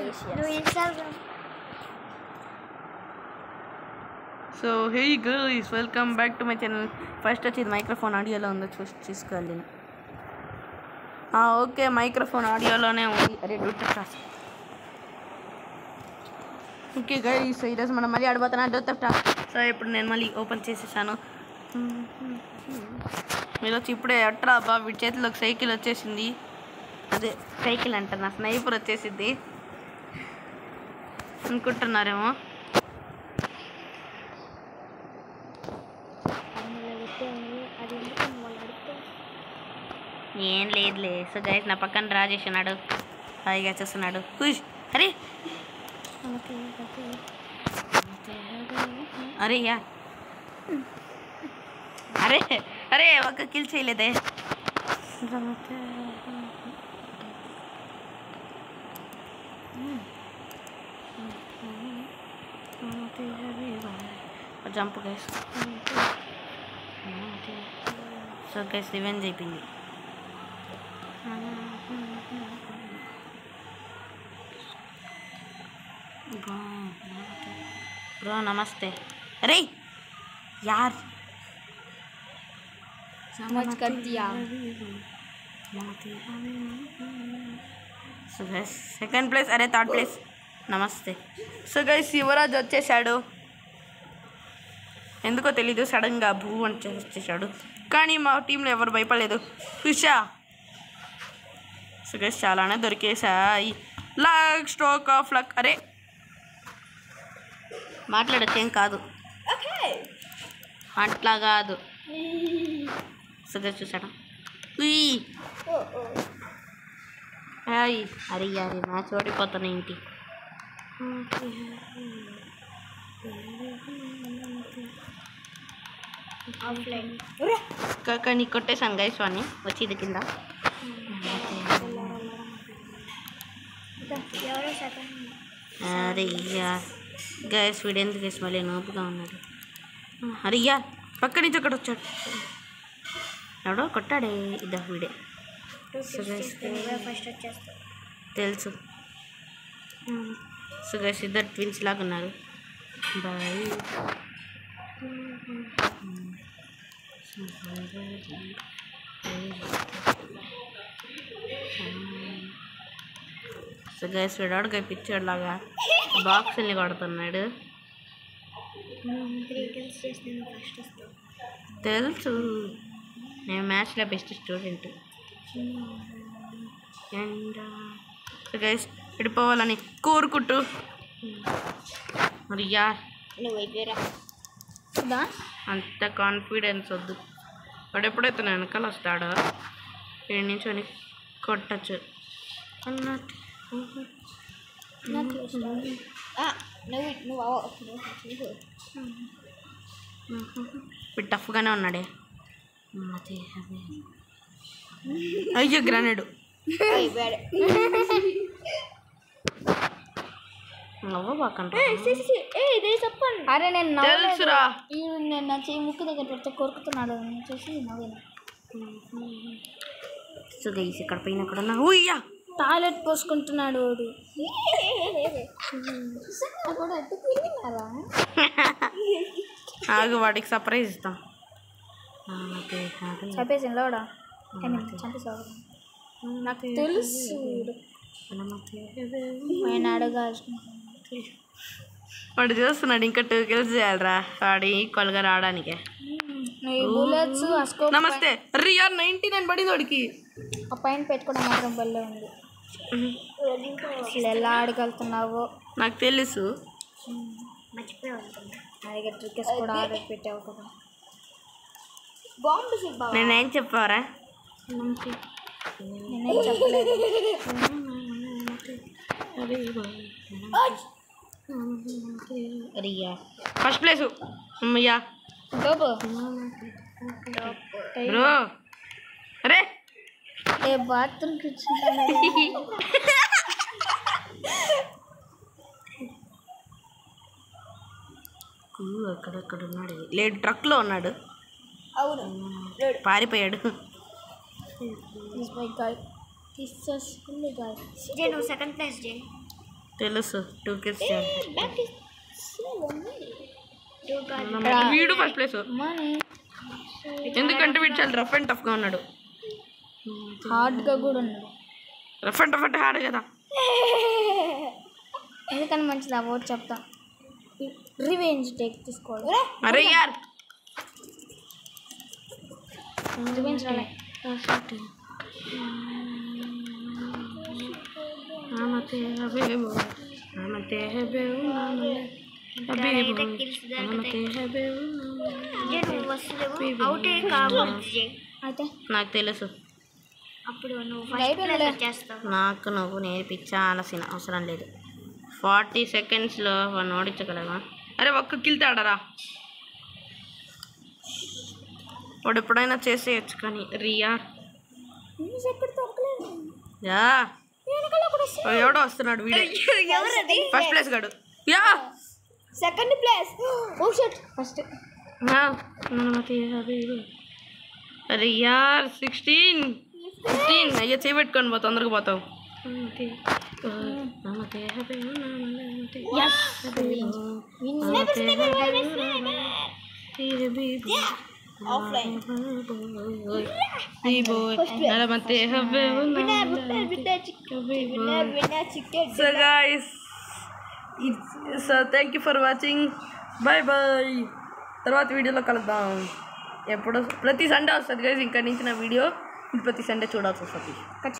నువ్వు Instagram so hey girls welcome back to my channel first వచ్చి ఇది microphone ఆడియోలో ఉందో చూసి చూసుకోవాలి నేను ఓకే మైక్రోఫోన్ ఆడియోలోనే ఉంది అరే డూటర్ టాస్ ఓకే గైస్ ఈరోజు మనం మళ్ళీ ఆడిపోతున్నా డూటర్ టాస్ సో ఇప్పుడు నేను మళ్ళీ ఓపెన్ చేసేసాను మీరు వచ్చి ఇప్పుడే అట్రా బా వీడి చేతిలోకి సైకిల్ వచ్చేసింది అదే సైకిల్ అంట నా స్నైపర్ వచ్చేసింది అనుకుంటున్నారేమో అది ఎందుకు వాళ్ళు అడిగితే ఏం లేదులే సో గైస్ నా పక్కన రాజేష్ ఉన్నాడు హాయిగా చూస్తున్నాడు ఖుష్ అరే అరే యా అరే అరే ఒక కిల్ చేయలేదే jump guys so guys revenge అయిపోయింది బ్రో నమస్తే అరే యార్ समझ कर दिया సో గైస్ సెకండ్ ప్లేస్ అరే థర్డ్ ప్లేస్ నమస్తే సో గైస్ యువరాజ్ వచ్చేసాడు ఎందుకో తెలీదు సడన్గా భూ అని చే- వచ్చేసాడు కానీ మా టీంలో ఎవరు భయపడలేదు హుషా సో గైస్ చాలానే దొరికేసాయి లక్ స్ట్రోక్ ఆఫ్ లక్ అరే మాట్లాడచ్చు ఏం కాదు అట్లా కాదు సో గైస్ చూసాడా ఉయ్ హాయ్ అరే అరే మ్యాచ్ ఓడిపోతాను ఏంటి ఆఫ్లైన్ కాక నీ కొట్టేసాను గైస్ వాడిని వచ్చి ఇది కింద ఎవరో సెకండ్ అరే యా గైస్ వీడు ఎందుకు గైస్ మళ్ళీ నోపుగా ఉన్నాడు అరే యా పక్క నుంచి ఒకటి వచ్చాడు ఎవడో కొట్టాడే ఇద్దా వీడే టూ So guys, ఫస్ట్ వచ్చేస్తా తెలుసు సో గైస్ ఇద్దరు ట్విన్స్ లాగా ఉన్నారు బాయ్ సో గైస్ వీడాడు పిచ్చాడు లాగా బాక్సుల్ని కొడుతున్నాడు త్రీ కిల్స్ చేసి నేను ఫస్ట్ వస్తాను తెలుసు నేను మ్యాథ్స్లో best student and so guys విడిపోవాలని కోరుకుంటూ మరి యా నువ్వు అయిపోయారా అంత కాన్ఫిడెన్స్ వద్దు వాడు ఎప్పుడైతే నా వెనకాల వస్తాడో ఏడు నుంచి కొట్టచ్చు అన్నట్టు నాకు నువ్వు నువ్వు అవ- నువ్వు వీడు టఫ్గానే ఉన్నాడే అదే అదే అయ్యో గ్రానేడు అయిపోయాడు నవ్వబాకండి ఏ ఇదే చెప్పండి అరే నేను తెలుసురా ఈడు నేను నా చెయ్యి ముక్కు దగ్గర పెడితే కొరుకుతున్నాడు అని చూసి నవ్విన సో గైస్ ఇక్కడ పైన ఎక్కడ ఉన్నా ఉయ్యా టాయిలెట్ పోసుకుంటున్నాడు వాడు కూడా ఎట్టు తిరిగినారా ఆగు వాడికి సర్ప్రైజ్ ఇస్తాం అదే అదే చంపేసి లోడా చంపేసావు నాకు తెలుసు ఆయన అడగాల్సిన వాడు చూస్తున్నాడు ఇంకా టూ కిల్స్ చేయాలరా వాడు ఈక్వల్గా రావడానికి నువ్వు ఈ బుల్లెట్స్ ఆ స్కోప్ నమస్తే రియా నైంటీ నైన్ పడింది వాడికి ఆ పైన పెట్టుకోవడం మాత్రం బల్లే ఉంది అసలు ఎలా ఆడగలుగుతున్నావో నాకు తెలుసు నా దగ్గర ట్రికెట్స్ కూడా ఆర్డర్ పెట్టావు కదా బాంబు నేనేం చెప్పారా నేనేం చెప్పలేదు రియా ఫస్ట్ ప్లేస్ అమ్మయ్యా బాబు బ్రో అరే ఏ బాత్రూమ్ కూర్చుంటాను ఊ, అక్కడక్కడ ఉన్నాడు లేడు ట్రక్లో ఉన్నాడు అవును పారిపోయాడు this my guy this just my guy జే నువ్వు సెకండ్ ప్లేస్ జే తెలుసు టూ కిడ్స్ బ్యాక్ వీడు ఫస్ట్ ప్లేస్ మనీ ఎందుకంటే వీడు చాలా రఫ్ అండ్ టఫ్గా ఉన్నాడు హార్డ్గా కూడా ఉన్నాడు రఫ్ అండ్ టఫ్ అంటే హార్డ్ కదా ఎందుకని మంచిది అవార్డ్ చెప్తా రివెంజ్ టేక్ తీసుకోవాలి అరే యార్ రివెంజ్ రాలే నామతే హబీబు నామతే హబీబు హబీబు నామతే హబీబు అవుటే కాబట్టి అయితే నాకు తెలుసు అప్పుడు నువ్వు అయిపోయిందిలే చేస్తావు నాకు నువ్వు నేర్పించాల్సిన అవసరం లేదు ఫార్టీ సెకండ్స్లో వాడిని ఓడించగలవా అరే ఒక్క కిల్ తేడరా వాడు ఎప్పుడైనా చేసేయచ్చు కానీ రియా న్యూస్ ఎక్కడ దొరకలేదు యా వెనకాల ఒకడు వస్తున్నాడు. వాడు ఎవడో వస్తున్నాడు వీడే ఎవరది ఫస్ట్ ప్లేస్ గాడు యా సెకండ్ ప్లేస్ ఓ షట్ ఫస్ట్ నా నామతే హబీబు అరే యార్ సిక్స్టీన్ ఫిఫ్టీన్ అయ్యో చేపెట్టుకొని పో తొందరగా పోతావు నామతే నామతే హబీబు నామతే హబీబు offline so guys so thank you for watching bye bye తర్వాత వీడియోలో కలుద్దాం ఎప్పుడు ప్రతి సండే వస్తుంది గైస్ ఇంకా నుంచి నా వీడియో ప్రతి సండే చూడాల్సి వస్తుంది